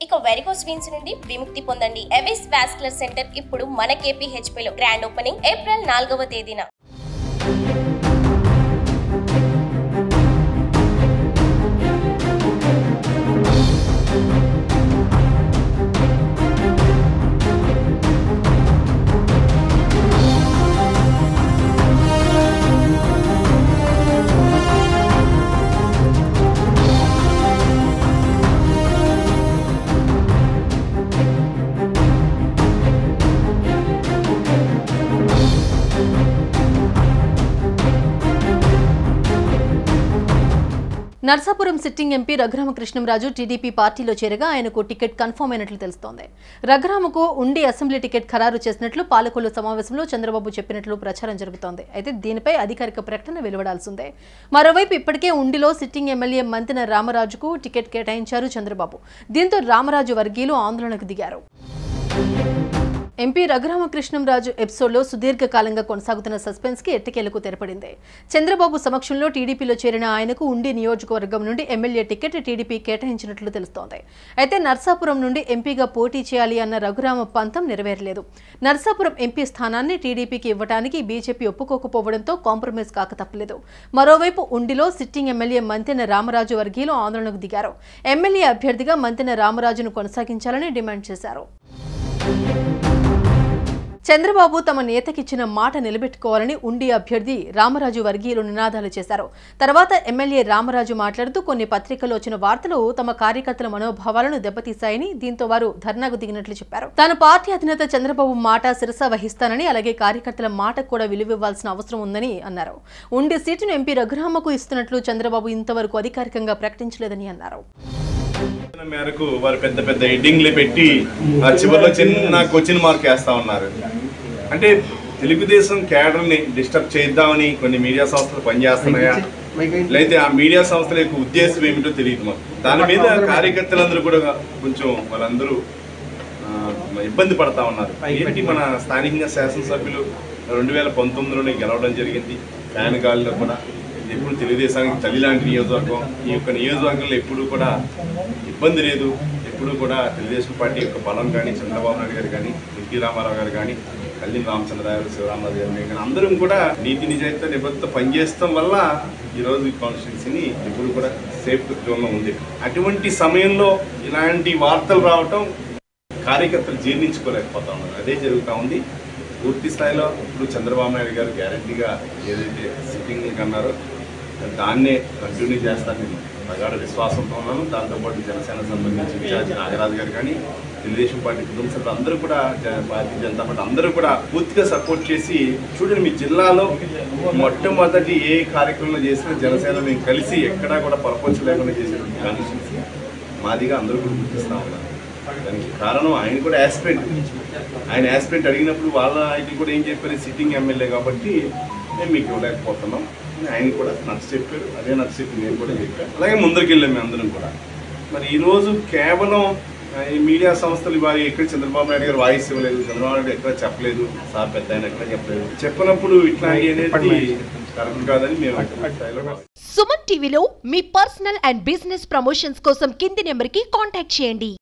ఇక varicose veins నుండి విముక్తి పొందండి ఎవిస్ వాస్కులర్ సెంటర్ ఇప్పుడు మన KPHP లో గ్రాండ్ ఓపెనింగ్ ఏప్రిల్ నాలుగవ తేదీన Narsapuram sitting MP Raghurama Krishnam Raju TDP పార్టీలో చేరగా ఆయనకు టికెట్ కన్ఫర్మ్ అయినట్లు తెలుస్తోంది రఘురామకు ఉండి అసెంబ్లీ టికెట్ ఖరారు చేసినట్లు పాలకొల్లు సమావేశంలో చంద్రబాబు చెప్పినట్లు ప్రచారం జరుగుతోంది అయితే దీనిపై అధికారిక ప్రకటన వెలువడాల్సిందే మరోవైపు ఇప్పటికే ఉండిలో సిట్టింగ్ ఎమ్మెల్యే మంతిన రామరాజుకు టికెట్ కేటాయించారు చంద్రబాబు దీంతో రామరాజు వర్గీయులు ఆందోళనకు దిగారు ఎంపీ రఘురామకృష్ణంరాజు ఎపిసోడ్లో సుదీర్ఘకాలంగా కొనసాగుతున్న సస్పెన్స్ కి ఎట్టకేలకు తెరపడింది చంద్రబాబు సమక్షంలో టీడీపీలో చేరిన ఆయనకు ఉండి నియోజకవర్గం నుండి ఎమ్మెల్యే టికెట్ టీడీపీ కేటాయించినట్లు తెలుస్తోంది అయితే నర్సాపురం నుండి ఎంపీగా పోటీ చేయాలి అన్న రఘురామ పంతం నెరవేరలేదు నర్సాపురం ఎంపీ స్థానాన్ని టీడీపీకి ఇవ్వడానికి బీజేపీ ఒప్పుకోకపోవడంతో కాంప్రమైజ్ కాక తప్పలేదు మరోవైపు ఉండిలో సిట్టింగ్ ఎమ్మెల్యే మంతెన రామరాజు వర్గీయులు ఆందోళనకు దిగారు ఎమ్మెల్యే అభ్యర్థిగా మంతెన రామరాజును కొనసాగించాలని డిమాండ్ చేశారు చంద్రబాబు తమ నేతకిచ్చిన మాట నిలబెట్టుకోవాలని ఉండి అభ్యర్థి రామరాజు వర్గీయులు నినాదాలు చేశారు తర్వాత ఎమ్మెల్యే రామరాజు మాట్లాడుతూ కొన్ని పత్రికల్లో వచ్చిన వార్తలు తమ కార్యకర్తల మనోభావాలను దెబ్బతీశాయని దీంతో వారు ధర్నాకు దిగినట్లు చెప్పారు తాను పార్టీ అధినేత చంద్రబాబు మాట శిరస వహిస్తానని అలాగే కార్యకర్తల మాటకు కూడా విలువివ్వాల్సిన అవసరం ఉందని అన్నారు ఉండి సీటును ఎంపీ రఘురామకు ఇస్తున్నట్లు చంద్రబాబు ఇంతవరకు అధికారికంగా ప్రకటించలేదని అన్నారు సూచన మేరకు వారు పెద్ద పెద్ద ఎడ్డింగ్లు పెట్టి ఆ చివరిలో చిన్న క్వశ్చన్ మార్క్ వేస్తా ఉన్నారు అంటే తెలుగుదేశం క్యాడర్ని డిస్టర్బ్ చేద్దామని కొన్ని మీడియా సంస్థలు పనిచేస్తున్నాయా లేకపోతే ఆ మీడియా సంస్థల యొక్క ఉద్దేశం ఏమిటో తెలియదు మాకు దాని మీద కార్యకర్తలందరూ కూడా కొంచెం వాళ్ళందరూ ఆ, ఇబ్బంది పడతా ఉన్నారు ఏంటి మన స్థానికంగా శాసనసభ్యులు రెండు వేల పంతొమ్మిదిలోనే గెలవడం జరిగింది ఫ్యాన్ గాలిలో కూడా ఇది ఎప్పుడు తెలుగుదేశానికి తల్లి లాంటి నియోజకవర్గం ఈ యొక్క నియోజకవర్గంలో ఎప్పుడు కూడా ఇబ్బంది లేదు ఎప్పుడు కూడా తెలుగుదేశం పార్టీ యొక్క బలం కానీ చంద్రబాబు నాయుడు గారు కానీ ఎన్టీ రామారావు గారు కానీ కళ్యాణ్ రామచంద్రరావు శివరామరాజు గారు కానీ అందరం కూడా నీతి నిజాయితీ నిబద్ధత పనిచేయడం వల్ల ఈరోజు ఈ కాన్స్టిట్యున్సీని ఎప్పుడు కూడా సేఫ్ జోన్లో ఉంది అటువంటి సమయంలో ఇలాంటి వార్తలు రావటం కార్యకర్తలు జీర్ణించుకోలేకపోతా ఉన్నారు అదే జరుగుతూ ఉంది పూర్తి స్థాయిలో ఇప్పుడు చంద్రబాబు నాయుడు గారు గ్యారంటీగా ఏదైతే సిట్టింగ్ అన్నారో దాన్నే కంటిన్యూ చేస్తానని ప్రగాఢ విశ్వాసంతో ఉన్నాను దాంతోపాటు జనసేన సంబంధించి ఇన్ఛార్జి నాగరాజు గారు కానీ తెలుగుదేశం పార్టీ కుటుంబ సభ్యులు అందరూ కూడా జన- భారతీయ జనతా పార్టీ అందరూ కూడా పూర్తిగా సపోర్ట్ చేసి చూడండి మీ జిల్లాలో మొట్టమొదటి ఏ కార్యక్రమంలో చేసినా జనసేన మేము కలిసి ఎక్కడా కూడా పరపంచ లేకుండా చేసేటువంటి కాన్స్టిట్యూన్సీ మాదిగా అందరూ కూడా గుర్తిస్తా ఉన్నారు దానికి కారణం ఆయన కూడా యాస్పిరెంట్ ఆయన యాస్పిరెంట్ అడిగినప్పుడు వాళ్ళ ఆయన కూడా ఏం చెప్పారు సిట్టింగ్ ఎమ్మెల్యే కాబట్టి మేము మీకు ఇవ్వలేకపోతున్నాం అని ఆయన కూడా నచ్చ చెప్పారు అదే నచ్చ చెప్పి నేను కూడా చెప్పాను అలాగే ముందరికి వెళ్ళాం మేము అందరం కూడా మరి ఈరోజు కేవలం ఆ, ఈ మీడియా సంస్థలు ఇవాళ ఎక్కడ చంద్రబాబు నాయుడు గారు వాయిస్ ఇవ్వలేదు చంద్రబాబు నాయుడు ఎక్కడ చెప్పలేదు సార్ పెద్ద ఆయన ఎక్కడ చెప్పలేదు చెప్పినప్పుడు ఇట్లా అనేది కరెక్ట్ కాదని మేము స్థాయిలో సుమన్ టీవీలో మీ పర్సనల్ అండ్ బిజినెస్ ప్రమోషన్స్ కోసం కింది నెంబర్కి కాంటాక్ట్ చేయండి